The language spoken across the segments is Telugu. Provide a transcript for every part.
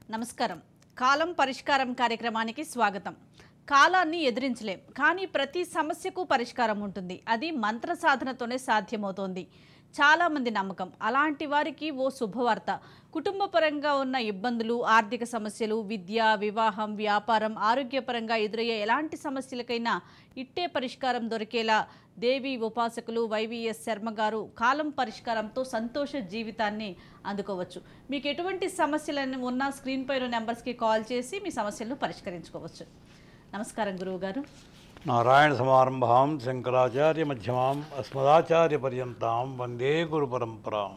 నమస్కారం కాలం పరిష్కారం కార్యక్రమానికి స్వాగతం కాలాన్ని ఎదిరించలేం కానీ ప్రతి సమస్యకు పరిష్కారం ఉంటుంది అది మంత్ర సాధనతోనే సాధ్యమవుతోంది చాలా మంది నమ్మకం అలాంటి వారికి ఓ శుభవార్త కుటుంబపరంగా ఉన్న ఇబ్బందులు ఆర్థిక సమస్యలు విద్య వివాహం వ్యాపారం ఆరోగ్యపరంగా ఎదురయ్యే ఎలాంటి సమస్యలకైనా ఇట్టే పరిష్కారం దొరికేలా దేవి ఉపాసకులు వైవిఎస్ శర్మ గారు కాలం పరిష్కారంతో సంతోష జీవితాన్ని అందుకోవచ్చు మీకు ఎటువంటి సమస్యలను ఉన్నా స్క్రీన్ పైన నెంబర్స్కి కాల్ చేసి మీ సమస్యలను పరిష్కరించుకోవచ్చు నమస్కారం గురువు గారు నారాయణ సమారంభాం శంకరాచార్య మధ్యమాం అస్మదాచార్య పర్యంతాం వందే గురు పరంపరాం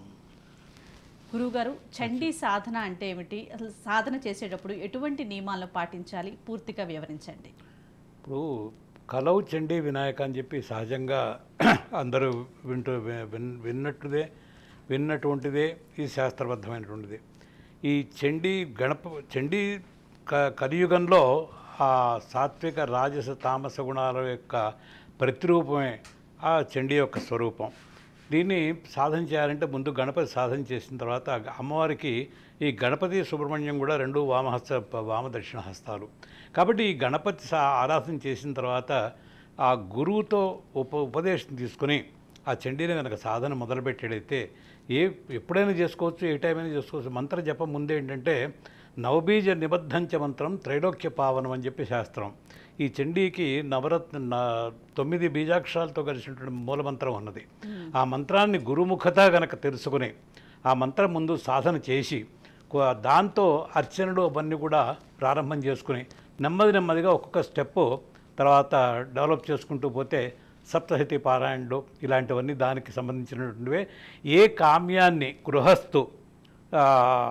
గురువుగారు చండీ సాధన అంటే ఏమిటి అసలు సాధన చేసేటప్పుడు ఎటువంటి నియమాలను పాటించాలి పూర్తిగా వివరించండి ఇప్పుడు కలవు చండీ వినాయక అని చెప్పి సహజంగా అందరూ వింటూ వి- విన్ విన్నట్టుదే విన్నటువంటిదే ఈ శాస్త్రబద్ధమైనటువంటిది ఈ చండీ గణప చండీ క కలియుగంలో ఆ సాత్విక రాజస తామస గుణాల యొక్క ప్రతిరూపమే ఆ చండీ యొక్క స్వరూపం దీన్ని సాధన చేయాలంటే ముందు గణపతి సాధన చేసిన తర్వాత అమ్మవారికి ఈ గణపతి సుబ్రహ్మణ్యం కూడా రెండు వామహస్త వామ దక్షిణ హస్తాలు కాబట్టి ఈ గణపతి సా ఆరాధన చేసిన తర్వాత ఆ గురువుతో ఉప ఉపదేశం తీసుకుని ఆ చండీని కనుక సాధన మొదలుపెట్టాడైతే ఏ ఎప్పుడైనా చేసుకోవచ్చు ఏ టైం అయినా చేసుకోవచ్చు మంత్ర జపం ముందే ఏంటంటే నవబీజ నిబద్ధంచ మంత్రం త్రైలోక్య పావనం అని చెప్పి శాస్త్రం ఈ చండీకి నవరత్న న- తొమ్మిది బీజాక్షరాలతో కలిసినటువంటి మూలమంత్రం ఉన్నది ఆ మంత్రాన్ని గురుముఖత గనక తెలుసుకుని ఆ మంత్రం ముందు సాధన చేసి కు- దాంతో అర్చనలు అవన్నీ కూడా ప్రారంభం చేసుకుని నెమ్మది నెమ్మదిగా ఒక్కొక్క స్టెప్ తర్వాత డెవలప్ చేసుకుంటూ పోతే సప్తశతి పారాయణలు ఇలాంటివన్నీ దానికి సంబంధించినటువంటివే ఏ కామ్యాన్ని గృహస్థు ఆ,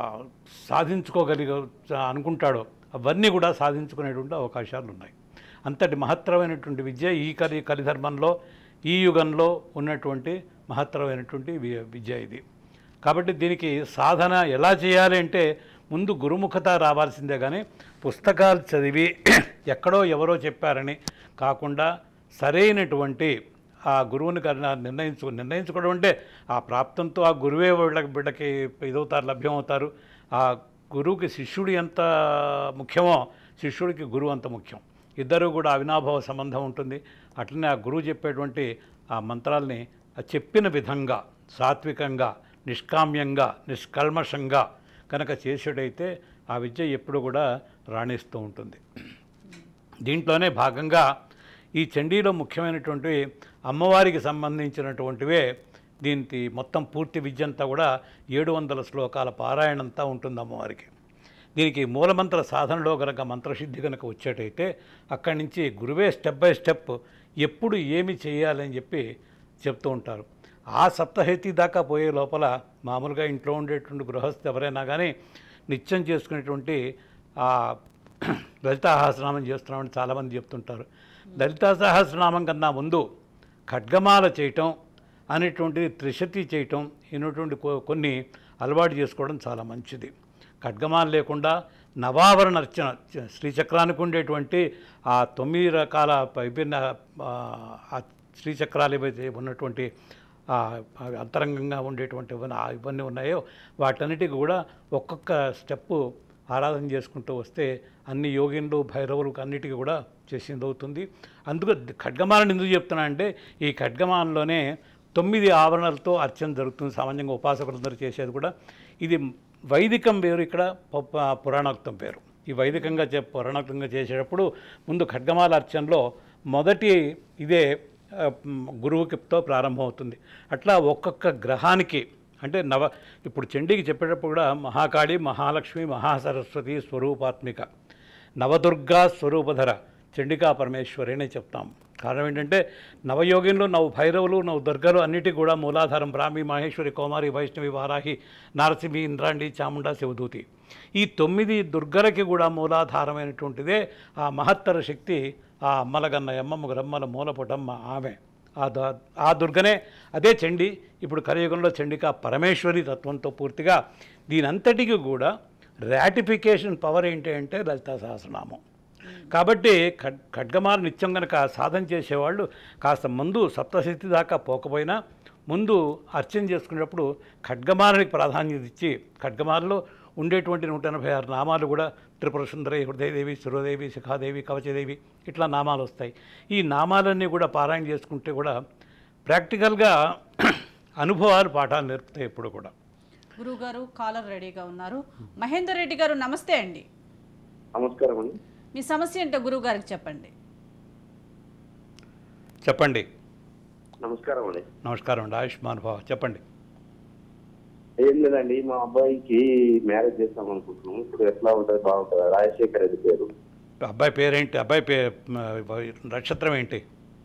సాధించుకోగలిగ అనుకుంటాడో అవన్నీ కూడా సాధించుకునేటువంటి అవకాశాలు ఉన్నాయి అంతటి మహత్తరమైనటువంటి విద్య ఈ కలి కలిధర్మంలో ఈ యుగంలో ఉన్నటువంటి మహత్తరమైనటువంటి వి- విద్య ఇది కాబట్టి దీనికి సాధన ఎలా చేయాలి అంటే ముందు గురుముఖత రావాల్సిందే కానీ పుస్తకాలు చదివి ఎక్కడో ఎవరో చెప్పారని కాకుండా సరైనటువంటి ఆ గురువుని కన్నా నిర్ణయించు నిర్ణయించుకోవడం అంటే ఆ ప్రాప్తంతో ఆ గురువే వీళ్ళకి బిడ్డకి ఇదవుతారు లభ్యమవుతారు ఆ గురువుకి శిష్యుడు ఎంత ముఖ్యమో శిష్యుడికి గురువు అంత ముఖ్యం ఇద్దరు కూడా అవినాభావ సంబంధం ఉంటుంది అట్లనే ఆ గురువు చెప్పేటువంటి ఆ మంత్రాల్ని ఆ చెప్పిన విధంగా సాత్వికంగా నిష్కామ్యంగా నిష్కల్మషంగా కనుక చేసేటైతే ఆ విద్య ఎప్పుడు కూడా రాణిస్తూ ఉంటుంది దీంట్లోనే భాగంగా ఈ చండీలో ముఖ్యమైనటువంటి అమ్మవారికి సంబంధించినటువంటివే దీనికి మొత్తం పూర్తి విద్య అంతా కూడా ఏడు వందల శ్లోకాల పారాయణంతా ఉంటుంది అమ్మవారికి దీనికి మూలమంత్ర సాధనలో గనక మంత్రసిద్ధి కనుక వచ్చేటైతే అక్కడి నుంచి గురువే స్టెప్ బై స్టెప్ ఎప్పుడు ఏమి చేయాలని చెప్పి చెప్తూ ఉంటారు ఆ సప్తహేతి దాకా పోయే లోపల మామూలుగా ఇంట్లో ఉండేటువంటి గృహస్థు ఎవరైనా కానీ నిత్యం చేసుకునేటువంటి ఆ లలితా సహస్రనామం చేస్తున్నామని చాలామంది చెప్తుంటారు లలితా సహస్రనామం కన్నా ముందు ఖడ్గమాల చేయటం అనేటువంటిది త్రిశతి చేయటం ఇన్నటువంటి కొ- కొన్ని అలవాటు చేసుకోవడం చాలా మంచిది ఖడ్గమాల లేకుండా నవావరణ అర్చన చ- శ్రీచక్రానికి ఉండేటువంటి ఆ తొమ్మిది రకాల విభిన్న ఆ, ఆ శ్రీచక్రాలు ఏవైతే ఉన్నటువంటి ఆ, ఆ అంతరంగంగా ఉండేటువంటి ఇవన్నీ ఆ ఇవన్నీ ఉన్నాయో వాటన్నిటికి కూడా ఒక్కొక్క స్టెప్పు ఆరాధన చేసుకుంటూ వస్తే అన్ని యోగిన్లు భైరవులకు అన్నిటికీ కూడా చేసింది అవుతుంది అందుకు ఖడ్గమాలను ఎందుకు చెప్తున్నా అంటే ఈ ఖడ్గమానంలోనే తొమ్మిది ఆవరణలతో అర్చన జరుగుతుంది సామాన్యంగా ఉపాసకులందరూ చేసేది కూడా ఇది వైదికం వేరు ఇక్కడ ప- పురాణోక్తం పేరు ఈ వైదికంగా చే పురాణోక్తంగా చేసేటప్పుడు ముందు ఖడ్గమాల అర్చనలో మొదటి ఇదే ఆ, మ్, గురువుకితో ప్రారంభమవుతుంది అట్లా ఒక్కొక్క గ్రహానికి అంటే నవ ఇప్పుడు చండీకి చెప్పేటప్పుడు కూడా మహాకాళి మహాలక్ష్మి మహాసరస్వతి స్వరూపాత్మిక నవదుర్గా స్వరూపధర చండికా పరమేశ్వరి అనే చెప్తాం కారణం ఏంటంటే నవయోగిన్లు నవ భైరవులు నవ దుర్గలు అన్నిటికీ కూడా మూలాధారం బ్రాహ్మి మహేశ్వరి కౌమారి వైష్ణవి వారాహి నారసింహి ఇంద్రాండి చాముండా శివదూతి ఈ తొమ్మిది దుర్గలకి కూడా మూలాధారమైనటువంటిదే ఆ మహత్తర శక్తి ఆ అమ్మలగన్న ఎమ్మమ్మ గ్రమ్మల మూలపుటమ్మ ఆమె ఆ ద- ఆ దుర్గనే అదే చండి ఇప్పుడు కలియుగంలో చండిక పరమేశ్వరి తత్వంతో పూర్తిగా దీనంతటికి కూడా రాటిఫికేషన్ పవర్ ఏంటి అంటే లలితా సహస్రనామం కాబట్టి ఖడ్ ఖడ్గమాల నిత్యం కనుక సాధన చేసేవాళ్ళు కాస్త ముందు సప్తశక్తి దాకా పోకపోయినా ముందు అర్చన చేసుకునేటప్పుడు ఖడ్గమాలకి ప్రాధాన్యత ఇచ్చి ఖడ్గమాలలో ఉండేటువంటి నూట ఎనభై ఆరు నామాలు కూడా త్రిపుర సుందరి హృదయదేవి సురదేవి శిఖాదేవి కవచదేవి ఇట్లా నామాలు వస్తాయి ఈ నామాలన్నీ కూడా పారాయణ చేసుకుంటే కూడా ప్రాక్టికల్గా అనుభవాలు పాఠాలు నేర్పుతాయి ఎప్పుడు కూడా గురువుగారు కాలర్ రెడీగా ఉన్నారు మహేందర్ రెడ్డి గారు నమస్తే అండి నమస్కారం అండి మీ సమస్య ఏంటో గురువు గారికి చెప్పండి చెప్పండి నమస్కారం అండి నమస్కారం అండి ఆయుష్మాన్ భవ చెప్పండి ఏం లేదండి మా అబ్బాయికి మ్యారేజ్ చేస్తాం అనుకుంటున్నాం ఇప్పుడు ఎట్లా ఉంటుంది బాగుంటుంది రాజశేఖర్ రెడ్డి పేరు అబ్బాయి పేరేంటి అబ్బాయి పే నక్షత్రం ఏంటి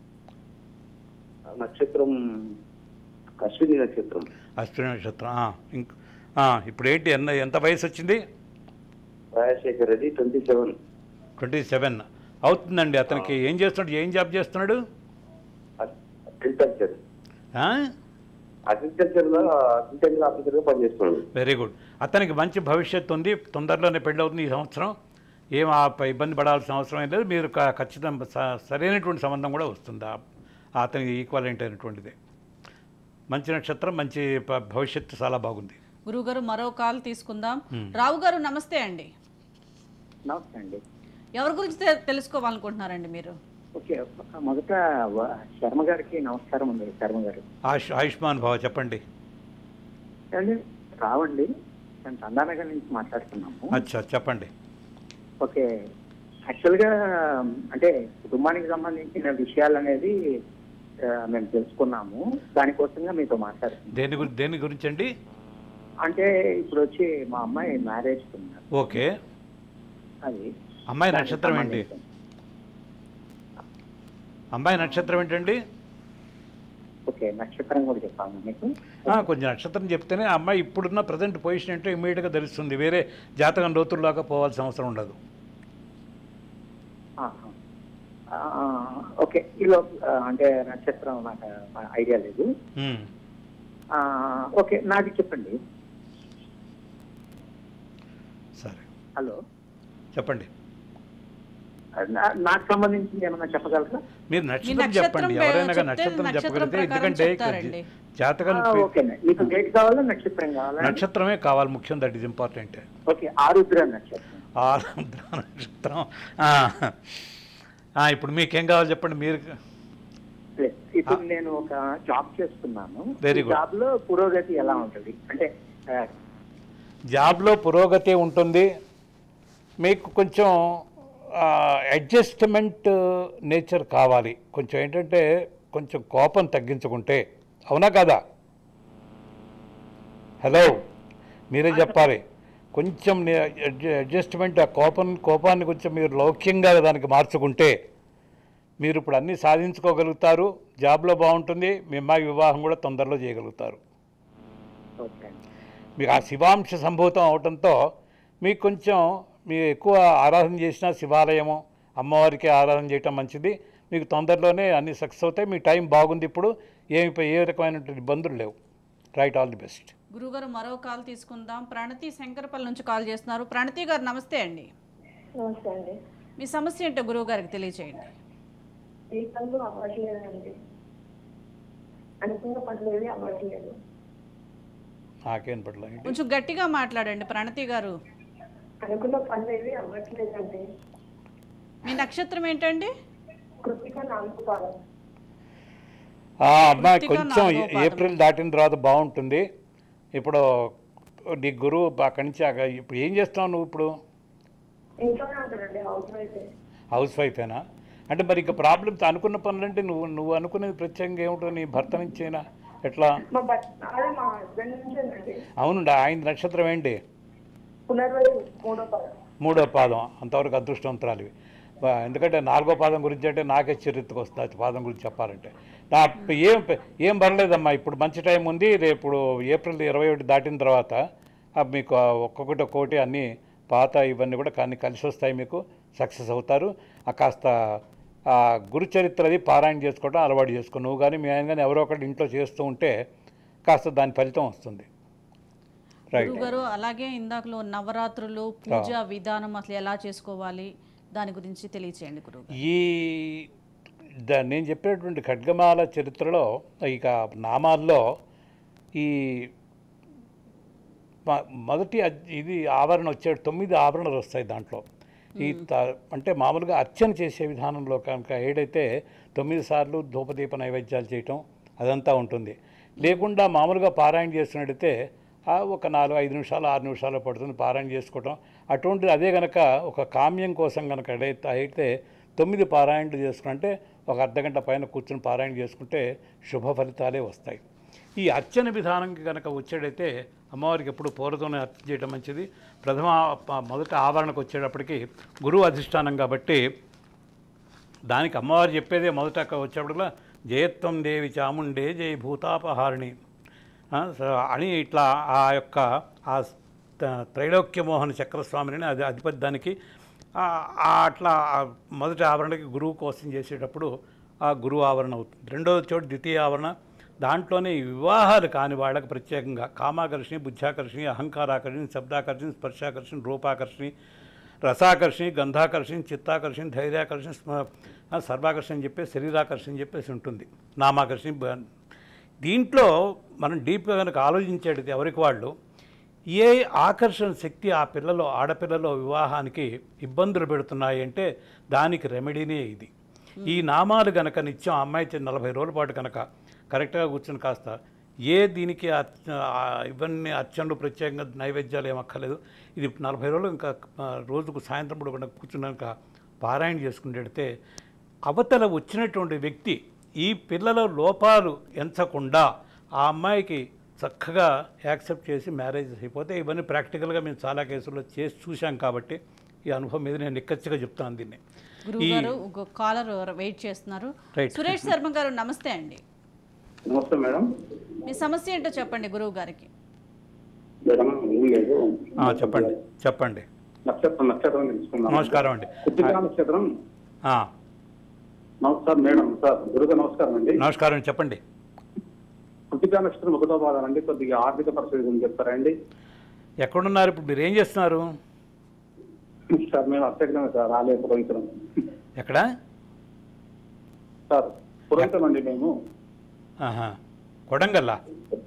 నక్షత్రం అశ్విని నక్షత్రం అశ్విని నక్షత్రం ఆ, ఇంక్ ఆ, ఇప్పుడు ఏంటి ఎన్న ఎంత వయసు వచ్చింది Rajasekhar Reddy twenty seven twenty seven అవుతుందండి అతనికి ఏం చేస్తున్నాడు ఏం జాబ్ చేస్తున్నాడు అగ్రికల్చర్ అగ్రికల్చర్ లో అగ్రికల్చర్ ఆఫీసర్ గా పనిచేస్తున్నాడు వెరీ గుడ్ అతనికి మంచి భవిష్యత్తు ఉంది తొందరలోనే పెళ్ళి అవుతుంది ఈ సంవత్సరం ఏం ఆ ప- ఇబ్బంది పడాల్సిన అవసరం ఏం లేదు మీరు క- ఖచ్చితంగా స- సరైనటువంటి సంబంధం కూడా వస్తుంది ఆ- అతనికి ఈక్వలెంట్ అయినటువంటిది మంచి నక్షత్రం మంచి ప- భవిష్యత్తు చాలా బాగుంది గురువుగారు మరో కాల్ తీసుకుందాం రావు గారు నమస్తే అండి నమస్తే అండి ఎవరి గురించి తె- తెలుసుకోవాలనుకుంటున్నారండి మీరు ఓకే మొదట వ- శర్మ గారికి నమస్కారం అండి శర్మ గారు ఆయుష్ ఆయుష్మాన్ భావ చెప్పండి అండి రావండి నేను చందానగర్ నుంచి మాట్లాడుతున్నాము అచ్చా చెప్పండి ఓకే యాక్చువల్గా అంటే కుటుంబానికి సంబంధించిన విషయాలు అనేది ఆ, మేము తెలుసుకున్నాము దానికోసంగా మీతో మాట్లాడుతున్నాం దేని గురి దేని గురించి అండి అంటే ఇప్పుడు వచ్చి మా అమ్మాయి మ్యారేజ్ ఉన్నారు ఓకే అది అమ్మాయి దానికి నక్షత్రం ఏంటి సంబంధించి. అమ్మాయి నక్షత్రం ఏంటండి ఓకే నక్షత్రం కూడా చెప్పాము మీకు ఆ, కొంచెం నక్షత్రం చెప్తేనే ఆ అమ్మాయి ఇప్పుడున్న ప్రజెంట్ పొజిషన్ ఏంటో ఇమీడియట్గా తెలుస్తుంది వేరే జాతకం లోతుల్లాగా పోవాల్సిన అవసరం ఉండదు ఆహా. ఆ, ఓకే ఈలో ఆ, అంటే నక్షత్రం నాకు ఐడియా లేదు ఉమ్. ఆ, ఓకే నాకు చెప్పండి సరే హలో చెప్పండి నా- నాకు సంబంధించి ఏమన్నా చెప్పగలరా మీరు నక్షత్రం నక్షత్రం చెప్పండి పేరు ఎవరైనా కానీ చెప్తే నక్షత్రం నక్షత్రం చెప్పగలిగితే ప్రకారం ఎందుకంటే చెప్తారండి. జాతకం ఆ, ఓకేనండి మీకు డేట్ కావాలా నక్షత్రం కావాలా నక్షత్రమే కావాలి ముఖ్యం that is important okay Arudra నక్షత్రం ఆరుద్ర నక్షత్రం ఆ. ఆ, ఇప్పుడు మీకేం కావాలి చెప్పండి మీరు లే, ఇప్పుడు నేను ఒక జాబ్ చేస్తున్నాను Very good. జాబ్ లో పురోగతి ఎలా ఉంటుంది అంటే ఆ, జాబ్లో పురోగతి ఉంటుంది మీకు కొంచెం అడ్జస్ట్మెంట్ నేచర్ కావాలి కొంచెం ఏంటంటే కొంచెం కోపం తగ్గించుకుంటే అవునా కదా హలో మీరే చెప్పాలి కొంచెం అడ్జస్ట్మెంట్ ఆ కోపం కోపాన్ని కొంచెం మీరు లౌక్యంగా దానికి మార్చుకుంటే మీరు ఇప్పుడు అన్నీ సాధించుకోగలుగుతారు జాబ్లో బాగుంటుంది మీ అమ్మాయి వివాహం కూడా తొందరలో చేయగలుగుతారు ఓకే అండి. మీకు ఆ శివాంశ సంభూతం అవటంతో మీకు కొంచెం మీరు ఎక్కువ ఆరాధన చేసినా శివాలయము అమ్మవారికి ఆరాధన చేయటం మంచిది మీకు తొందరలోనే అన్ని సక్సెస్ అవుతాయి మీ టైం బాగుంది ఇప్పుడు ఏమి ఏ రకమైనటువంటి ఇబ్బందులు లేవు రైట్ ఆల్ ది బెస్ట్ గురువుగారు మరో కాల్ తీసుకుందాం ప్రణతి శంకరపల్లి నుంచి కాల్ చేస్తున్నారు ప్రణతి గారు నమస్తే అండి నమస్తే అండి మీ సమస్య ఏంటో గురువు గారికి తెలియచేయండి ఈ పనులు అవ్వట్లేదండి అనుకున్న పనులు ఏవి అవ్వట్లేదు నాకేం పట్ల ఏంటి? కొంచెం గట్టిగా మాట్లాడండి ప్రణతి గారు అనుకున్న పనులు ఏవి అవ్వట్లేదండి మీ నక్షత్రం ఏంటండి కృతిక నాలుగు పాదం ఆ అమ్మాయి కృత్తిక కొంచెం నాలుగో పాదం. ఏప్రిల్ దాటిన తర్వాత బాగుంటుంది ఇప్పుడు నీ గురువు అక్కడి నుంచి అక్కడ- ఇప్పుడు ఏం చేస్తున్నావు నువ్వు ఇప్పుడు ఇంట్లోనే ఉంటానండి హౌస్ వైఫ్ హౌస్ వైఫేనా అంటే మరి ఇక ప్రాబ్లమ్స్ అనుకున్న పనులంటే నువ్వు నువ్వు అనుకునేది ప్రత్యేకంగా ఏమిటో నీ భర్త నుంచేనా ఎట్లా మా భర్త అదే మా హస్బెండ్ నుంచేనండి అవునండి ఆయన నక్షత్రం ఏంటి పునర్వసు మూడో పాదం మూడో పాదం అంతవరకు అదృష్టవంతురాలివి బా- ఎందుకంటే నాలుగో పాదం గురించి అంటే నాకే చరిత్రకు వస్తుంది ఆ పాదం గురించి చెప్పాలంటే నా ఏం ఏం పర్లేదమ్మా ఇప్పుడు మంచి టైం ఉంది రేపు ఏప్రిల్ ఇరవై ఒకటి దాటిన తర్వాత ఆ మీకు ఆ ఒక్కొక్కటి ఒక్కొక్కటి అన్నీ పాత ఇవన్నీ కూడా కానీ కలిసి వస్తాయి మీకు సక్సెస్ అవుతారు ఆ కాస్త ఆ గురు చరిత్రది పారాయణ చేసుకోవడం అలవాటు చేసుకో నువ్వు కానీ మీ ఆయన కానీ ఎవరో ఒకటి ఇంట్లో చేస్తూ ఉంటే కాస్త దాని ఫలితం వస్తుంది రైట్ గురువు గారు అలాగే ఇందాకలో నవరాత్రులు పూజ విధానం అసలు ఎలా చేసుకోవాలి దాని గురించి తెలియచేయండి గురువు గారు. ఈ ద నేను చెప్పేటువంటి ఖడ్గమాల చరిత్రలో ఇక నామాల్లో ఈ మ- మొదటి అద్- ఇది ఆవరణ వచ్చే తొమ్మిది ఆవరణలు వస్తాయి దాంట్లో ఈ త- అంటే మామూలుగా అర్చన చేసే విధానంలో కనుక ఏడైతే తొమ్మిది సార్లు ధూపదీప నైవేద్యాలు చేయటం అదంతా ఉంటుంది లేకుండా మామూలుగా పారాయణ చేస్తున్నట్టయితే ఆ ఒక నాలుగు ఐదు నిమిషాలు ఆరు నిమిషాలు పడుతుంది పారాయణ చేసుకోవటం అటువంటిది అదే గనక ఒక కామ్యం కోసం కనుక అయితే అయితే తొమ్మిది పారాయణలు చేసుకుంటే ఒక అర్ధగంట పైన కూర్చుని పారాయణ చేసుకుంటే శుభ ఫలితాలే వస్తాయి ఈ అర్చన విధానంకి కనుక వచ్చేటైతే అమ్మవారికి ఎప్పుడు పూర్వతోనే అర్చన చేయడం మంచిది ప్రథమ ప- మొదట ఆవరణకు వచ్చేటప్పటికి గురువు అధిష్టానం కాబట్టి దానికి అమ్మవారు చెప్పేదే మొదట వచ్చేప్పటికల్లా జయత్వం దేవి చాముండే జయ భూతాపహారిణి ఆ, స- అని ఇట్లా ఆ యొక్క ఆ త- త్రైలోక్యమోహన చక్రస్వామిని అది అధిపతి దానికి ఆ- ఆ అట్లా ఆ మొదటి ఆవరణకి గురువు కోసం చేసేటప్పుడు ఆ గురువు ఆవరణ అవుతుంది రెండవ చోటు ద్వితీయ ఆవరణ దాంట్లోనే ఈ వివాహాలు కాని వాళ్ళకి ప్రత్యేకంగా కామాకర్షణి బుద్ధ్యాకర్షణి అహంకారాకర్షణి శబ్దాకర్షణి స్పర్శాకర్షణి రూపాకర్షణి రసాకర్షణి గంధాకర్షణి చిత్తాకర్షణి ధైర్యాకర్షణి స్మ- ఆ, సర్వాకర్షణ అని చెప్పేసి శరీరాకర్షణ అని చెప్పేసి ఉంటుంది నామాకర్షణి బ- దీంట్లో మనం డీప్గా కనుక ఆలోచించేది ఎవరికి వాళ్ళు ఏ ఆకర్షణ శక్తి ఆ పిల్లలో ఆడపిల్లలో వివాహానికి ఇబ్బందులు పెడుతున్నాయి అంటే దానికి రెమెడీనే ఇది ఈ నామాలు గనక నిత్యం ఆ అమ్మాయి చే- నలభై రోజుల పాటు కనుక కరెక్ట్గా కూర్చుని కాస్త ఏ దీనికి అర్చ- ఆ ఇవన్నీ అర్చనలు ప్రత్యేకంగా నైవేద్యాలు ఏమక్కర్లేదు ఇది నలభై రోజులు ఇంకా ఆ, రోజుకు సాయంత్రం పూట కనుక కూర్చున్నాక పారాయణ చేసుకుంటే అవతల వచ్చినటువంటి వ్యక్తి ఈ పిల్లల లోపాలు ఎంచకుండా ఆ అమ్మాయికి చక్కగా యాక్సెప్ట్ చేసి మ్యారేజ్ అయిపోతే ఇవన్నీ ప్రాక్టికల్గా మేము చాలా కేసుల్లో చేసి చూశాం కాబట్టి ఈ అనుభవం మీద నేను నిక్కచ్చిగా చెప్తాను దీన్ని గురువు గారు ఒక కాలర్ వెయిట్ చేస్తున్నారు Right. సురేష్ శర్మ గారు నమస్తే అండి నమస్తే మేడం మీ సమస్య ఏంటో చెప్పండి గురువు గారికి మేడం ఏం లేదు ఆ, చెప్పండి చెప్పండి నక్షత్రం నక్షత్రం తెలుసుకుందాం నమస్కారం అండి కృతికా నక్షత్రం ఆ, నమస్కారం మేడం సార్ గురుగా నమస్కారం అండి నమస్కారం చెప్పండి కృతికా నక్షత్రం ఒకటో పాదం అండి కొద్దిగా ఆర్థిక పరిస్థితి గురించి చెప్తారా అండి ఎక్కడున్నారు ఇప్పుడు మీరు ఏం చేస్తున్నారు సార్ మేము అత్యగ్రమే సార్ రాలే పురోహితులం ఎక్కడ సార్ పురోహితం అండి మేము ఆహా కొడంగల్లా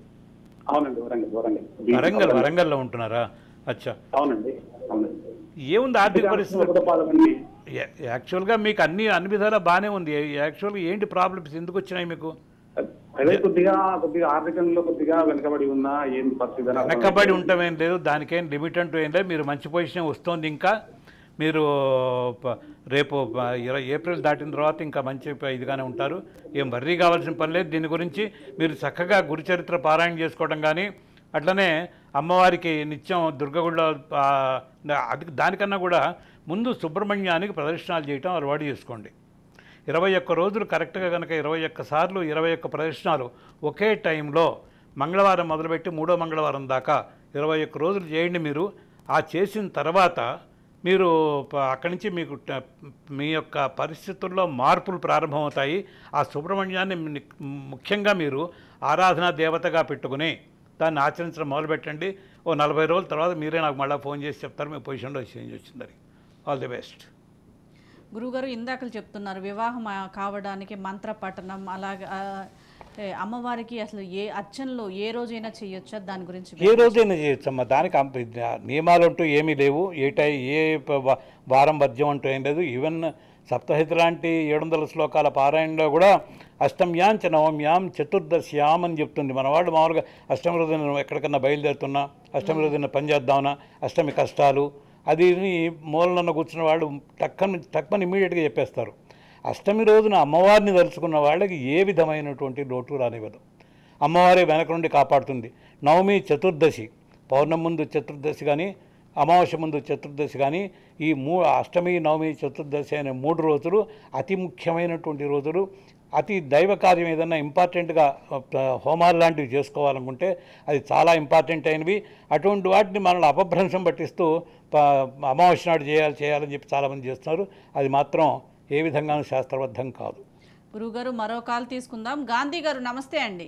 అవునండి వరంగల్ వరంగల్ వరంగల్ వరంగల్లో ఉంటున్నారా అచ్చా అవునండి అవునండి ఏముంది ఆర్థిక పరిస్థితి ఒకటో పాదం అండి యా- యాక్చువల్గా మీకు అన్ని అన్ని విధాలా బాగానే ఉంది యాక్చువల్గా ఏంటి ప్రాబ్లమ్స్ ఎందుకు వచ్చినాయి మీకు అదే కొద్దిగా కొద్దిగా ఆర్థికంలో కొద్దిగా వెనకబడి ఉన్నా ఏంది పరిస్థితి అని అర్థం వెనకబడి ఉండటం ఏం లేదు దానికేం లిమిట్ అంటూ ఏం లేదు మీరు మంచి పొజిషన్ వస్తుంది ఇంకా మీరు ప- రేపు ప- ఇరవై ఏప్రిల్ దాటిన తర్వాత ఇంకా మంచి ప- ఇదిగానే ఉంటారు ఏం వర్రీ కావాల్సిన పని లేదు దీని గురించి మీరు చక్కగా గురుచరిత్ర పారాయణ చేసుకోవడం కానీ అట్లనే అమ్మవారికి నిత్యం దుర్గగుళ్ళ ఆ, అది దానికన్నా కూడా ముందు సుబ్రహ్మణ్యానికి ప్రదర్శనలు చేయటం అలవాటు చేసుకోండి ఇరవై ఒక్క రోజులు కరెక్ట్గా కనుక ఇరవై ఒక్క సార్లు ఇరవై ఒక్క ప్రదర్శనలు ఒకే టైంలో మంగళవారం మొదలుపెట్టి మూడో మంగళవారం దాకా ఇరవై ఒక్క రోజులు చేయండి మీరు ఆ చేసిన తర్వాత మీరు ప- అక్కడి నుంచి మీకు ట- మీ యొక్క పరిస్థితుల్లో మార్పులు ప్రారంభమవుతాయి ఆ సుబ్రహ్మణ్యాన్ని ని- ముఖ్యంగా మీరు ఆరాధనా దేవతగా పెట్టుకుని దాన్ని ఆచరించడం మొదలుపెట్టండి ఓ నలభై రోజుల తర్వాత మీరే నాకు మళ్ళీ ఫోన్ చేసి చెప్తారు మీ పొజిషన్లో చేంజ్ వచ్చిందని ఆల్ ది బెస్ట్ గురుగారు ఇందాకలు చెప్తున్నారు వివాహం ఆ, కావడానికి మంత్ర పఠనం అలాగే ఆ, ఏ, అమ్మవారికి అసలు ఏ అర్చనలో ఏ రోజైనా చేయొచ్చా దాని గురించి ఏ రోజైనా చేయొచ్చమ్మా దానికి అంత నియమాలు అంటూ ఏమీ లేవు ఏ టై ఏ ప- వా- వారం వర్జ్యం అంటూ ఏం లేదు ఈవెన్ సప్తహిత లాంటి ఏడు వందల శ్లోకాల పారాయణలో కూడా అష్టమ్యాం చ నవమ్యాం చతుర్దశ్యాం అని చెప్తుంది మన వాళ్ళు మామూలుగా అష్టమి రోజున ఎక్కడికన్నా బయలుదేరుతున్నా అష్టమి రోజున పని చేద్దామన్నా అష్టమి కష్టాలు అది ఇది మూలన కూర్చున్న వాళ్ళు టక్కని టక్కని ఇమీడియట్గా చెప్పేస్తారు అష్టమి రోజున అమ్మవారిని తలుచుకున్న వాళ్ళకి ఏ విధమైనటువంటి లోటు రానివ్వదు అమ్మవారే వెనక నుండి కాపాడుతుంది నవమి చతుర్దశి పౌర్ణమి ముందు చతుర్దశి కానీ అమావాస్య ముందు చతుర్దశి కానీ ఈ మూ అష్టమి నవమి చతుర్దశి అనే మూడు రోజులు అతి ముఖ్యమైనటువంటి రోజులు అతి దైవ కార్యం ఏదైనా ఇంపార్టెంట్గా హోమాలు లాంటివి చేసుకోవాలనుకుంటే అది చాలా ఇంపార్టెంట్ అయినవి అటువంటి వాటిని మనల్ని అపభ్రంశం పట్టిస్తూ ప- అమావాస్య నాడు చేయాలి చేయాలని చెప్పి చాలామంది చేస్తున్నారు అది మాత్రం ఏ విధంగానూ శాస్త్రబద్ధం కాదు గురుగారు మరో కాల్ తీసుకుందాం గాంధీ గారు నమస్తే అండి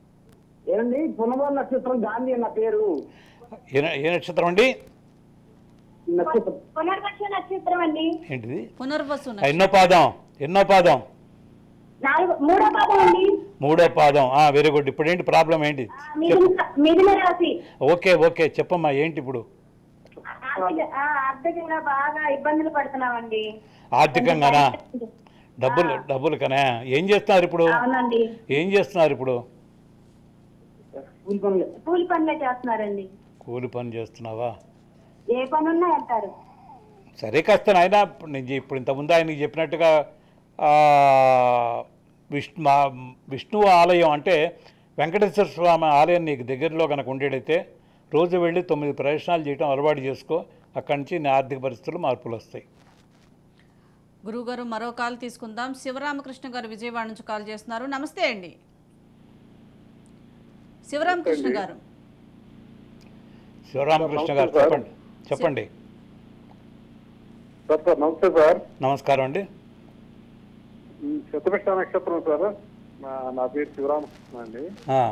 ఏమండి పునర్వర నక్షత్రం గాంధీ అన్న పేరు ఏ న- ఏ నక్షత్రం అండి నక్షత్రం పునర్వక్ష నక్షత్రం అండి ఏంటిది పునర్వసు ఎన్నో పాదం ఎన్నో పాదం నాలుగు మూడో పాదం అండి మూడో పాదం వెరీ గుడ్ ఇప్పుడు ఏంటి ప్రాబ్లం ఏంటి చెప్పు మిథున మిథున రాశి ఓకే ఓకే చెప్పమ్మా ఏంటి ఇప్పుడు ఆర్థిక ఆ, ఆర్థికంగా బాగా ఇబ్బందులు పడుతున్నామండి ఆర్థికంగానా డబ్బులు డబ్బులు కనా ఏం చేస్తున్నారు ఇప్పుడు అవునండి ఏం చేస్తున్నారు ఇప్పుడు కూలి పనులు కూలి పనులే చేస్తున్నారండి కూలి పని చేస్తున్నావా ఏ పని ఉన్నా వెళ్తారు సరే కాస్త నాయన ఇప్పుడు నేను చె- ఇప్పుడు ఇంతకుముందు ఆయనకి చెప్పినట్టుగా ఆ, విష్ణు మా విష్ణువు ఆలయం అంటే వెంకటేశ్వర స్వామి ఆలయం నీకు దగ్గరలో కనుక ఉండేటైతే రోజు వెళ్ళి తొమ్మిది ప్రదర్శనలు చేయడం అలవాటు చేసుకో అక్కడి నుంచి నీ ఆర్థిక పరిస్థితులు మార్పులు వస్తాయి గురువుగారు మరో కాల్ తీసుకుందాం శివరామకృష్ణ గారు విజయవాడ నుంచి కాల్ చేస్తున్నారు నమస్తే అండి శివరామకృష్ణ గారు శివరామకృష్ణ గారు చెప్పండి చెప్పండి సార్ సార్ నమస్తే సార్ నమస్కారం అండి శతభిష నక్షత్రం సార్ నా నా పేరు శివరామకృష్ణ అండి ఆ,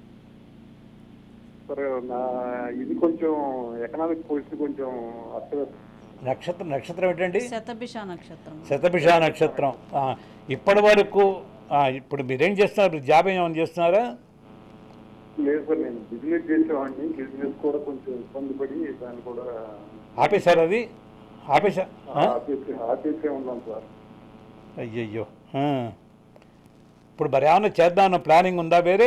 సార్ నా ఇది కొంచెం ఎకనామిక్ పొజిషన్ కొంచెం అస్తవ్యస్తం నక్షత్రం నక్షత్రం ఏంటండి శతభిష నక్షత్రం శతభిష నక్షత్రం ఆ, ఇప్పటి వరకు ఆ, ఇప్పుడు మీరేం చేస్తున్నారు జాబ్ ఏమైనా చేస్తున్నారా లేదు సార్ నేను బిజినెస్ చేసేవాడిని బిజినెస్ కూడా కొంచెం ఇబ్బంది పడి దాన్ని కూడా ఆపేశారు అది ఆపేశా ఆ? ఆపేసి ఆపేసే ఉన్నాం సార్ అయ్యయ్యో ఆ. ఇప్పుడు మరి ఏమైనా చేద్దామన్న ప్లానింగ్ ఉందా వేరే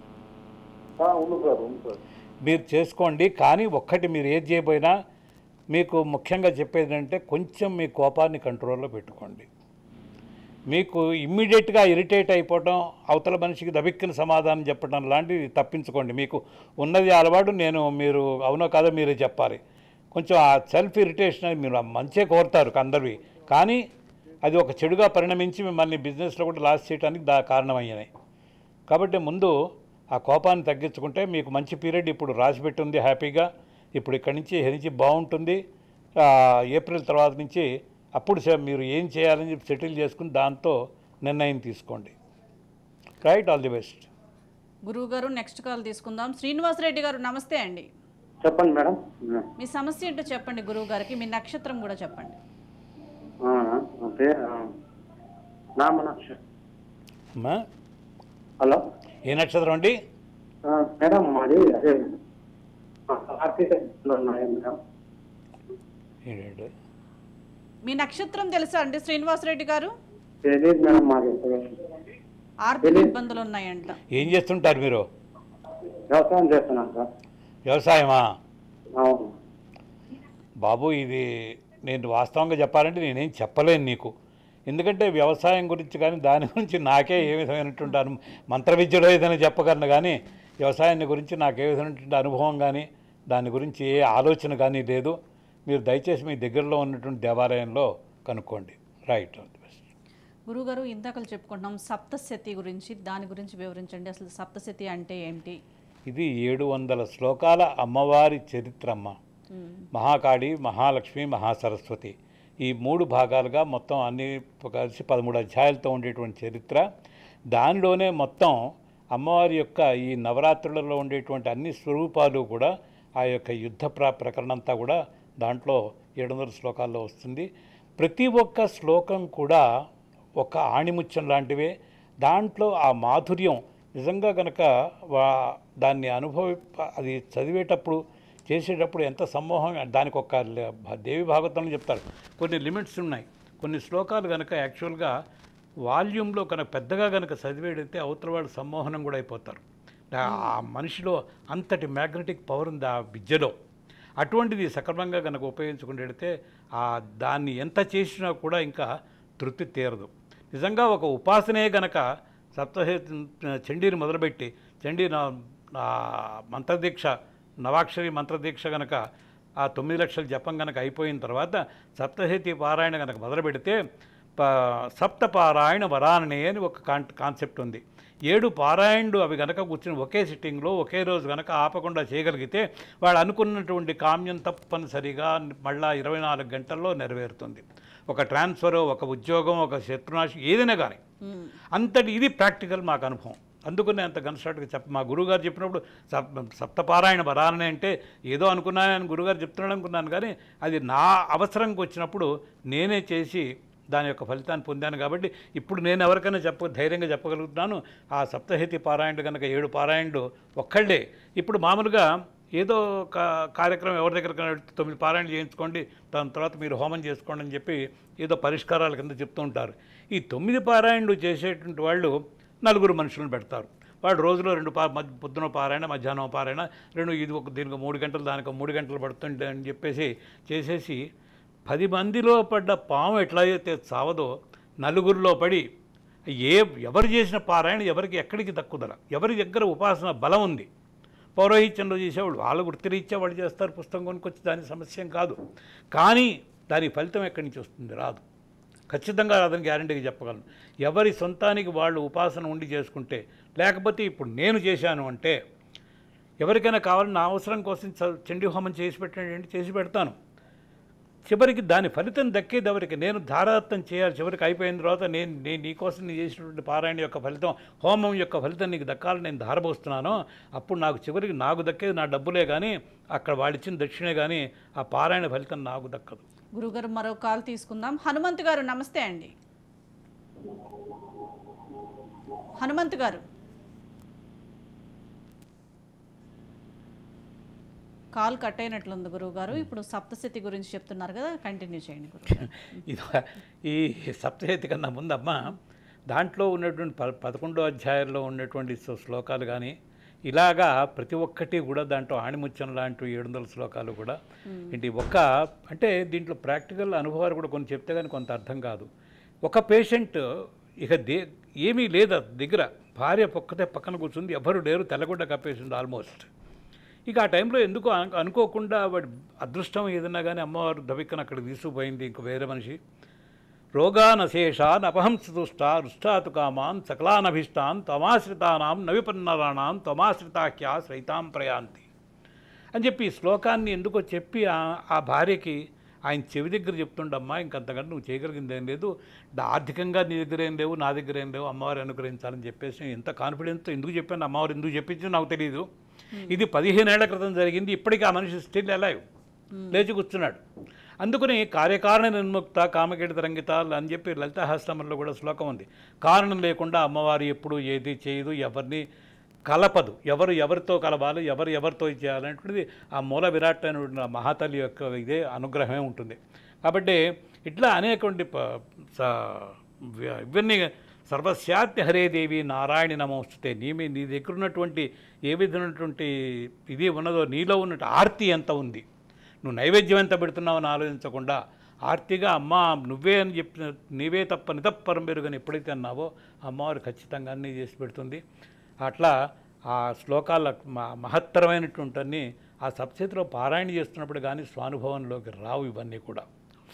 ఆ, ఉంది సార్ ఉంది సార్ మీరు చేసుకోండి కానీ ఒక్కటి మీరు ఏది చేయబోయినా మీకు ముఖ్యంగా చెప్పేది అంటే కొంచెం మీ కోపాన్ని కంట్రోల్లో పెట్టుకోండి మీకు ఇమ్మీడియట్గా ఇరిటేట్ అయిపోవటం అవతల మనిషికి దబిక్కిన సమాధానం చెప్పడం లాంటివి తప్పించుకోండి మీకు ఉన్నది అలవాటు నేను మీరు అవునో కాదో మీరే చెప్పాలి కొంచెం ఆ సెల్ఫ్ ఇరిటేషన్ అని మీరు మంచిగా కోరుతారు అందరివి కానీ అది ఒక చెడుగా పరిణమించి మిమ్మల్ని బిజినెస్లో కూడా లాస్ చేయడానికి దా కారణమయ్యాయి కాబట్టి ముందు ఆ కోపాన్ని తగ్గించుకుంటే మీకు మంచి పీరియడ్ ఇప్పుడు రాసిపెట్టి ఉంది హ్యాపీగా ఇప్పుడు ఇక్కడి నుంచి హెరించి బాగుంటుంది ఆ, ఏప్రిల్ తర్వాత నుంచి అప్పుడు స- మీరు ఏం చేయాలని చెప్పి సెటిల్ చేసుకుని దాంతో నిర్ణయం తీసుకోండి రైట్ ఆల్ ది బెస్ట్ గురువుగారు నెక్స్ట్ కాల్ తీసుకుందాం శ్రీనివాసరెడ్డి గారు నమస్తే అండి చెప్పండి మేడం మీ సమస్య ఏంటో చెప్పండి గురువు గారికి మీ నక్షత్రం కూడా చెప్పండి ఓకే నామ నక్షత్రం అమ్మా హలో ఏ నక్షత్రం అండి ఆ, మేడం మాది అదే ఆర్థిక ఇబ్బందులు ఉన్నాయి మేడం ఏంటంటే మీ నక్షత్రం తెలుసా అండి శ్రీనివాసరెడ్డి గారు తెలియదు మేడం మాది ఆర్థిక ఇబ్బందులు ఉన్నాయంట ఏం చేస్తుంటారు మీరు వ్యవసాయం చేస్తున్నాం సార్ వ్యవసాయమా అవును బాబు ఇది నేను వాస్తవంగా చెప్పాలంటే నేనేం చెప్పలేను నీకు ఎందుకంటే వ్యవసాయం గురించి కానీ దాని గురించి నాకే ఏ విధమైనటువంటి అను మంత్ర విద్యలో ఏదైనా చెప్పగలను కానీ వ్యవసాయాన్ని గురించి నాకు ఏ విధమైనటువంటి అనుభవం కానీ దాని గురించి ఏ ఆలోచన కానీ లేదు మీరు దయచేసి మీ దగ్గరలో ఉన్నటువంటి దేవాలయంలో కనుక్కోండి రైట్ ఆల్ ది బెస్ట్ గురువుగారు ఇందాకలు చెప్పుకుంటున్నాం సప్తశతి గురించి దాని గురించి వివరించండి అసలు సప్తశతి అంటే ఏంటి ఇది ఏడు వందల శ్లోకాల అమ్మవారి చరిత్రమ్మ మహాకాళి మహాలక్ష్మి మహాసరస్వతి ఈ మూడు భాగాలుగా మొత్తం అన్ని కలిసి పదమూడు అధ్యాయాలతో ఉండేటువంటి చరిత్ర దానిలోనే మొత్తం అమ్మవారి యొక్క ఈ నవరాత్రులలో ఉండేటువంటి అన్ని స్వరూపాలు కూడా ఆ యొక్క యుద్ధ ప్ర ప్రకరణ అంతా కూడా దాంట్లో ఏడు వందల శ్లోకాల్లో వస్తుంది ప్రతి ఒక్క శ్లోకం కూడా ఒక ఆణిముత్యం లాంటివే దాంట్లో ఆ మాధుర్యం నిజంగా కనుక వా దాన్ని అనుభవి అది చదివేటప్పుడు చేసేటప్పుడు ఎంత సమ్మోహం దానికి ఒక ల- దేవి భాగవతంలో చెప్తారు కొన్ని లిమిట్స్ ఉన్నాయి కొన్ని శ్లోకాలు కనుక యాక్చువల్గా వాల్యూమ్లో కనుక పెద్దగా కనుక చదివేటైతే అవతల వాళ్ళు సమ్మోహనం కూడా అయిపోతారు ఆ- ఆ మనిషిలో అంతటి మ్యాగ్నెటిక్ పవర్ ఉంది ఆ విద్యలో అటువంటిది సక్రమంగా కనుక ఉపయోగించుకునేటైతే ఆ దాన్ని ఎంత చేసినా కూడా ఇంకా తృప్తి తీరదు నిజంగా ఒక ఉపాసనే గనక సప్తహే చండీని మొదలుపెట్టి చండీ నా ఆ మంత్రదీక్ష నవాక్షరి మంత్రదీక్ష గనక ఆ తొమ్మిది లక్షల జపం గనక అయిపోయిన తర్వాత సప్తహేతి పారాయణ గనక మొదలు పెడితే ప సప్త పారాయణ వరాననే అని ఒక కాన్ కాన్సెప్ట్ ఉంది ఏడు పారాయణుడు అవి గనక కూర్చుని ఒకే సిట్టింగ్లో ఒకే రోజు గనక ఆపకుండా చేయగలిగితే వాడు అనుకున్నటువంటి కామ్యం తప్పనిసరిగా మళ్ళా ఇరవై నాలుగు గంటల్లో నెరవేరుతుంది ఒక ట్రాన్స్ఫర్ ఒక ఉద్యోగం ఒక శత్రునాశి ఏదైనా కానీ అంతటి ఇది ప్రాక్టికల్ మాకు అనుభవం అందుకనే అంత కన్స్ట్రక్ట్గా చెప్ప మా గురువుగారు చెప్పినప్పుడు సప్ సప్తపారాయణ వరాలని అంటే ఏదో అనుకున్నానని గురుగారు చెప్తున్నాడు అనుకున్నాను కానీ అది నా అవసరంకి వచ్చినప్పుడు నేనే చేసి దాని యొక్క ఫలితాన్ని పొందాను కాబట్టి ఇప్పుడు నేను ఎవరికైనా చెప్ప ధైర్యంగా చెప్పగలుగుతున్నాను ఆ సప్తహితి పారాయణుడు కనుక ఏడు పారాయణుడు ఒక్కళ్ళే ఇప్పుడు మామూలుగా ఏదో ఒక కార్యక్రమం ఎవరి దగ్గర తొమ్మిది పారాయణలు చేయించుకోండి దాని తర్వాత మీరు హోమం చేసుకోండి అని చెప్పి ఏదో పరిష్కారాల కింద చెప్తూ ఉంటారు ఈ తొమ్మిది పారాయణలు చేసేటువంటి వాళ్ళు నలుగురు మనుషులను పెడతారు వాడు రోజులో రెండు పా మధ్య పొద్దున పారాయణ మధ్యాహ్నం పారాయణ రెండు ఇది ఒక దీనికి మూడు గంటలు దానికి ఒక మూడు గంటలు పడుతుంటే అని చెప్పేసి చేసేసి పది మందిలో పడ్డ పాము ఎట్లయితే చావదో నలుగురిలో పడి ఏ ఎవరు చేసిన పారాయణ ఎవరికి ఎక్కడికి దక్కుదల ఎవరి దగ్గర ఉపాసన బలం ఉంది పౌరోహిత్యంలో చేసేవాళ్ళు వాళ్ళ వృత్తిరీత్యా వాళ్ళు చేస్తారు పుస్తకం కొనుక్కొచ్చి దాని సమస్య ఏం కాదు కానీ దాని ఫలితం ఎక్కడి నుంచి వస్తుంది రాదు ఖచ్చితంగా రాదని గ్యారంటీగా చెప్పగలను ఎవరి సొంతానికి వాళ్ళు ఉపాసన ఉండి చేసుకుంటే లేకపోతే ఇప్పుడు నేను చేశాను అంటే ఎవరికైనా కావాలని నా అవసరం కోసం చ- చండీ హోమం చేసి పెట్టండి అంటే చేసి పెడతాను చివరికి దాని ఫలితం దక్కేది ఎవరికి నేను ధారాత్తం చేయాలి చివరికి అయిపోయిన తర్వాత నేను నేను నీకోసం నేను చేసినటువంటి పారాయణ యొక్క ఫలితం హోమం యొక్క ఫలితం నీకు దక్కాలని నేను ధారపోస్తున్నాను అప్పుడు నాకు చివరికి నాకు దక్కేది నా డబ్బులే కానీ అక్కడ వాడిచ్చిన దక్షిణే కానీ ఆ పారాయణ ఫలితం నాకు దక్కదు గురుగారు మరో కాల్ తీసుకుందాం హనుమంత్ గారు నమస్తే అండి హనుమంత్ గారు కాల్ కట్ అయినట్లుంది గురువు గారు ఇప్పుడు సప్తశతి గురించి చెప్తున్నారు కదా కంటిన్యూ చేయండి గురువు ఇది ఈ సప్తహేతి కన్నా ముందమ్మ దాంట్లో ఉన్నటువంటి ప పదకొండో అధ్యాయంలో ఉన్నటువంటి శ్లో- శ్లోకాలు కానీ ఇలాగా ప్రతి ఒక్కటి కూడా దాంట్లో ఆణిముత్యం లాంటి ఏడు వందల శ్లోకాలు కూడా ఏంటి ఒక్క అంటే దీంట్లో ప్రాక్టికల్ అనుభవాలు కూడా కొన్ని చెప్తే కానీ కొంత అర్థం కాదు ఒక పేషెంట్ ఇక దే ఏమీ లేదు అతని దగ్గర భార్య ఒక్కతే పక్కన కూర్చుంది ఎవరు లేరు తెల్లగుడ్డ కప్పేసింది ఆల్మోస్ట్ ఇక ఆ టైంలో ఎందుకు అను- అనుకోకుండా వాడి అదృష్టం ఏదన్నా కానీ అమ్మవారు దవిక్కన అక్కడ తీసుకుపోయింది ఇంక వేరే మనిషి రోగానశేషాన్ అపహంసతుష్ట రుష్టాతు కామాన్ సకలానభిష్టాన్ త్వమాశ్రితానాం నవిపన్నరాణాం త్వమాశ్రితాఖ్యా శ్రైతాం ప్రయాంతి అని చెప్పి ఈ శ్లోకాన్ని ఎందుకో చెప్పి ఆ- ఆ భార్యకి ఆయన చెవి దగ్గర చెప్తుండమ్మా ఇంకంతకంటే నువ్వు చేయగలిగింది ఏం లేదు డా- ఆర్థికంగా నీ దగ్గర ఏం లేవు నా దగ్గర ఏం లేవు అమ్మవారు అనుగ్రహించాలని చెప్పేసి నేను ఎంత కాన్ఫిడెన్స్తో ఎందుకు చెప్పాను అమ్మవారు ఎందుకు చెప్పించిందో నాకు తెలియదు ఇది పదిహేనేళ్ల క్రితం జరిగింది ఇప్పటికీ ఆ మనిషి స్టిల్ అలైవ్ లేచి కూర్చున్నాడు అందుకని కార్యకారణ నిర్ముక్త కామకేట తరంగిత అని చెప్పి లలితాహాస్తంలో కూడా శ్లోకం ఉంది కారణం లేకుండా అమ్మవారు ఎప్పుడు ఏది చేయదు ఎవరిని కలపదు ఎవరు ఎవరితో కలవాలి ఎవరు ఎవరితో చేయాలనేటువంటిది ఆ మూల విరాట్ అనేటువంటి ఆ మహాతల్లి యొక్క ఇదే అనుగ్రహమే ఉంటుంది కాబట్టి ఇట్లా అనేటువంటి ప- స- వ్య- ఇవన్నీ సర్వశాత్య హరే దేవి నారాయణి నమోస్తుతే నీ మీ నీ దగ్గర ఉన్నటువంటి ఏ విధమైనటువంటి ఇది ఉన్నదో నీలో ఉన్నట్టు ఆర్తి ఎంత ఉంది నువ్వు నైవేద్యం ఎంత పెడుతున్నావని ఆలోచించకుండా ఆర్తిగా అమ్మ నువ్వే అని చెప్పిన నీవే తప్ప నితప్పరం పెరుగని ఎప్పుడైతే అన్నావో అమ్మవారు ఖచ్చితంగా అన్నీ చేసి పెడుతుంది అట్లా ఆ శ్లోకాల మ- మహత్తరమైనటువంటి అన్ని ఆ సప్తశతిలో పారాయణ చేస్తున్నప్పుడు కానీ స్వానుభవంలోకి రావు ఇవన్నీ కూడా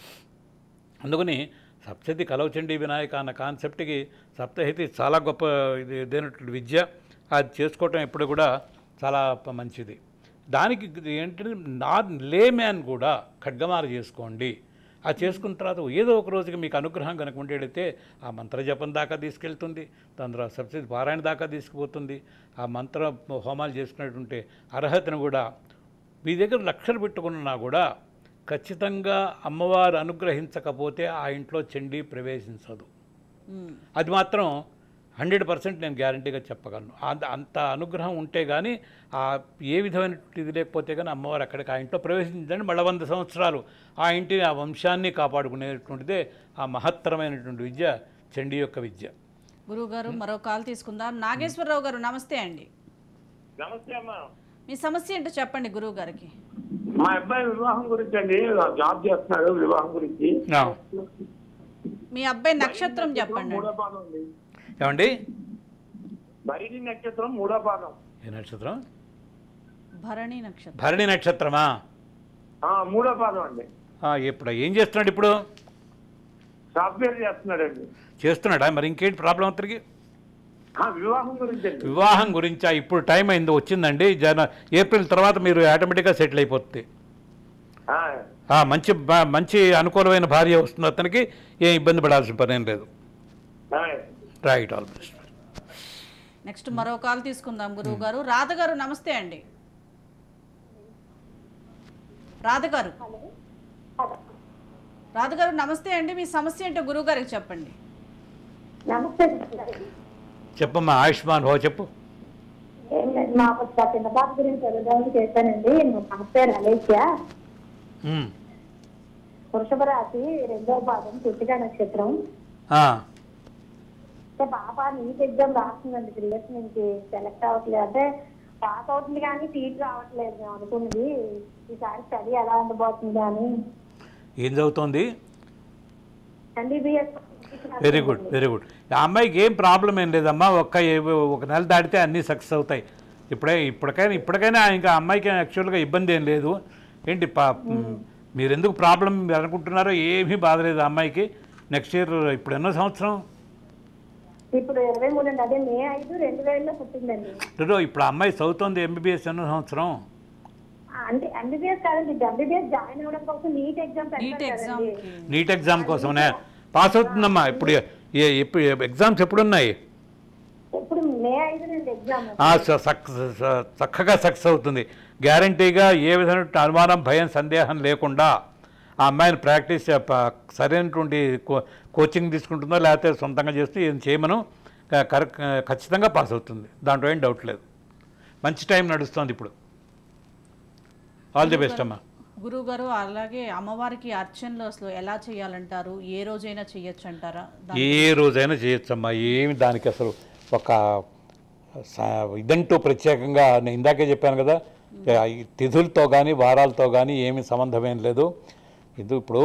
అందుకని సప్తశతి కలవచండి వినాయక అన్న కాన్సెప్ట్కి సప్తహితి చాలా గొప్ప ఇది ఇదైనటువంటి విద్య అది చేసుకోవటం ఎప్పుడు కూడా చాలా ప- మంచిది దానికి ఇది ఏంటంటే నా లే మ్యాన్ కూడా ఖడ్గమాల చేసుకోండి అది చేసుకున్న తర్వాత ఏదో ఒక రోజుకి మీకు అనుగ్రహం కనుక ఉండేటైతే ఆ మంత్ర జపం దాకా తీసుకెళ్తుంది దాని తర్వాత సప్తశతి పారాయణ దాకా తీసుకుపోతుంది ఆ మంత్ర హోమాలు చేసుకునేటువంటి అర్హతను కూడా మీ దగ్గర లక్షలు పెట్టుకున్నా కూడా ఖచ్చితంగా అమ్మవారు అనుగ్రహించకపోతే ఆ ఇంట్లో చండీ ప్రవేశించదు ఉమ్. అది మాత్రం హండ్రెడ్ పర్సెంట్ నేను గ్యారంటీగా చెప్పగలను అంత అంత అనుగ్రహం ఉంటే కానీ ఆ ఏ విధమైన ఇది లేకపోతే కానీ అమ్మవారు అక్కడికి ఆ ఇంట్లో ప్రవేశించండి మళ్ళీ వంద సంవత్సరాలు ఆ ఇంటిని ఆ వంశాన్ని కాపాడుకునేటువంటిదే ఆ మహత్తరమైనటువంటి విద్య చండీ యొక్క విద్య గురువు గారు మరో కాల్ తీసుకుందాం నాగేశ్వరరావు గారు నమస్తే అండి నమస్తే అమ్మా మీ సమస్య ఏంటో చెప్పండి గురువు గారికి మా అబ్బాయి వివాహం గురించి అండి జాబ్ చేస్తున్నాడు వివాహం గురించి ఆ, మీ అబ్బాయి నక్షత్రం చెప్పండి మూడో పాదం అండి ఏమండి భరిణి నక్షత్రం మూడో పాదం ఏ నక్షత్రం భరణి నక్షత్రం భరణి నక్షత్రమా ఆ, మూడో పాదం అండి ఆ, ఇప్పుడు ఏం చేస్తున్నాడు ఇప్పుడు సాఫ్ట్వేర్ చేస్తున్నాడండి చేస్తున్నాడా మరి ఇంకేంటి ప్రాబ్లం అతనికి ఆ, వివాహం గురించి అండి వివాహం గురించా ఇప్పుడు టైం అయింది వచ్చిందండి జన ఏప్రిల్ తర్వాత మీరు ఆటోమేటిక్గా సెటిల్ అయిపోతుంది ఆ, ఆ, మంచి బా- మంచి అనుకూలమైన భార్య వస్తుంది అతనికి ఏం ఇబ్బంది పడాల్సిన పని ఏం లేదు ఆ. రైట్ ఆల్ బెస్ట్ నెక్స్ట్ మరో కాల్ తీసుకుందాం గురువు గారు రాధ గారు నమస్తే అండి రాధ గారు రాధ గారు నమస్తే అండి మీ సమస్య ఏంటో గురువు గారికి చెప్పండి నమస్తే చెప్పమ్మా ఆయుష్మాన్ భవ చెప్పు ఏం లేదు మాకు ఒక చిన్న బాబు గురించి అడుగుదామని చేశానండి నా పేరు అలేఖ్య ఉమ్. వృషభ రాశి రెండో భాగం పుట్టిగా నక్షత్రం ఆ, అంటే పాప నీట్ ఎగ్జామ్ రాస్తుందండి త్రీ ఇయర్స్ నుంచి సెలెక్ట్ అవ్వట్లేదు అంటే పాస్ అవుతుంది కానీ సీట్ రావట్లేదు మేము అనుకున్నది ఈసారి స్టడీ ఎలా ఉండబోతుంది అని ఏం చదువుతోంది MBBS very good very good ఆ అమ్మాయికి ఏం ప్రాబ్లం ఏం లేదమ్మా ఒక్క ఏ- ఒక నెల దాటితే అన్నీ సక్సెస్ అవుతాయి ఇప్పుడే ఇప్పటికైనా ఇప్పటికైనా ఇంకా అమ్మాయికి యాక్చువల్గా ఇబ్బంది ఏం లేదు ఏంటి పా మీరు ఎందుకు ప్రాబ్లం మీరు అనుకుంటున్నారో ఏమీ బాధ లేదు ఆ అమ్మాయికి నెక్స్ట్ ఇయర్ ఇప్పుడు ఎన్నో సంవత్సరం ఇప్పుడు ఇరవై మూడు అండి అదే మే ఐదు రెండు వేలలో పుట్టిందండి రెండో ఇప్పుడు ఆ అమ్మాయి చదువుతోంది ఎంబీబీఎస్ ఎన్నో సంవత్సరం ఆ, అంటే ఎంబీబీఎస్ కాదండి ఎంబీబీఎస్ జాయిన్ అవ్వడం కోసం నీట్ ఎగ్జామ్ నీట్ పెడతారు ఎగ్జామ్ కదండి నీట్ ఎగ్జామ్ కోసమనే పాస్ అవుతుందమ్మా ఇప్పుడు ఏ- ఎప్పుడు ఎగ్జామ్స్ ఎప్పుడున్నాయి ఇప్పుడు మే ఐదు నుండి ఎగ్జామ్ ఆ, స- సక్- స- చక్కగా సక్సెస్ అవుతుంది గ్యారంటీగా ఏ విధమైన అనుమానం భయం సందేహం లేకుండా ఆ అమ్మాయిని ప్రాక్టీస్ చే- ప- సరైనటువంటి కో- కోచింగ్ తీసుకుంటుందో లేకపోతే సొంతంగా చేస్తూ ఏం చేయమను క- కరెక్ట్ ఖచ్చితంగా పాస్ అవుతుంది దాంట్లో ఏం డౌట్ లేదు మంచి టైం నడుస్తుంది ఇప్పుడు ఆల్ ది బెస్ట్ అమ్మా గురువు గారు అలాగే అమ్మవారికి అర్చనలు అసలు ఎలా చేయాలంటారు ఏ రోజైనా చేయొచ్చు అంటారా దాని- ఏ రోజైనా చేయొచ్చమ్మా ఏమి దానికి అసలు ఒక స- ఇదంటూ ప్రత్యేకంగా నేను ఇందాకే చెప్పాను కదా ఈ తిథులతో కానీ వారాలతో కానీ ఏమి సంబంధం ఏం లేదు ఇది ఇప్పుడు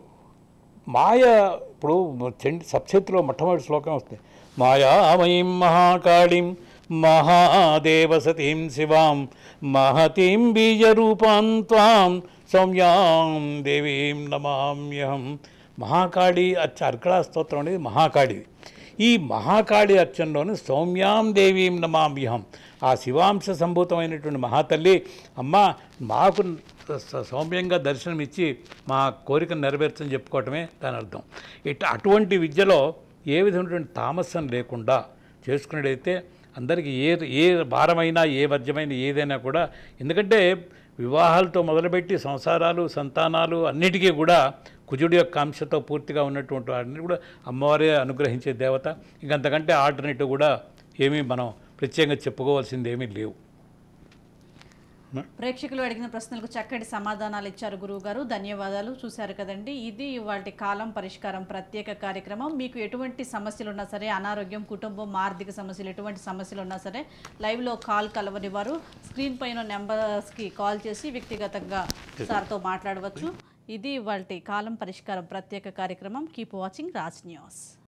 మాయ ఇప్పుడు చెండి సప్తశతిలో మొట్టమొదటి శ్లోకం వస్తుంది మాయామయీం మహాకాళీం మహాదేవసతీం శివాం మహతీం బీజరూపాం త్వాం సౌమ్యాం దేవీం నమామ్యహం మహాకాళి అర్చ అర్కళా స్తోత్రం అనేది మహాకాళిది ఈ మహాకాళి అర్చనలోని సౌమ్యాం దేవీం నమామ్యహం ఆ శివాంశ సంభూతమైనటువంటి మహాతల్లి అమ్మ మాకు స- సౌమ్యంగా దర్శనమిచ్చి మా కోరికను నెరవేర్చని చెప్పుకోవటమే దాని అర్థం ఇట్ అటువంటి విద్యలో ఏ విధమైనటువంటి తామసం లేకుండా చేసుకునేటైతే అందరికీ ఏ ఏ భారమైనా ఏ వర్జమైనా ఏదైనా కూడా ఎందుకంటే వివాహాలతో మొదలుపెట్టి సంసారాలు సంతానాలు అన్నిటికీ కూడా కుజుడి యొక్క అంశతో పూర్తిగా ఉన్నటువంటి వాటిని కూడా అమ్మవారే అనుగ్రహించే దేవత ఇంకంతకంటే ఆల్టర్నేటివ్ కూడా ఏమీ మనం ప్రత్యేకంగా చెప్పుకోవాల్సింది ఏమీ లేవు ప్రేక్షకులు అడిగిన ప్రశ్నలకు చక్కటి సమాధానాలు ఇచ్చారు గురువు గారు ధన్యవాదాలు చూశారు కదండి ఇది వాటి కాలం పరిష్కారం ప్రత్యేక కార్యక్రమం మీకు ఎటువంటి సమస్యలు ఉన్నా సరే అనారోగ్యం కుటుంబం ఆర్థిక సమస్యలు ఎటువంటి సమస్యలు ఉన్నా సరే లైవ్లో కాల్ కలవని వారు స్క్రీన్ పైన నెంబర్స్కి కాల్ చేసి వ్యక్తిగతంగా సార్తో మాట్లాడవచ్చు ఇది వాటి కాలం పరిష్కారం ప్రత్యేక కార్యక్రమం కీప్ వాచింగ్ రాజ్ న్యూస్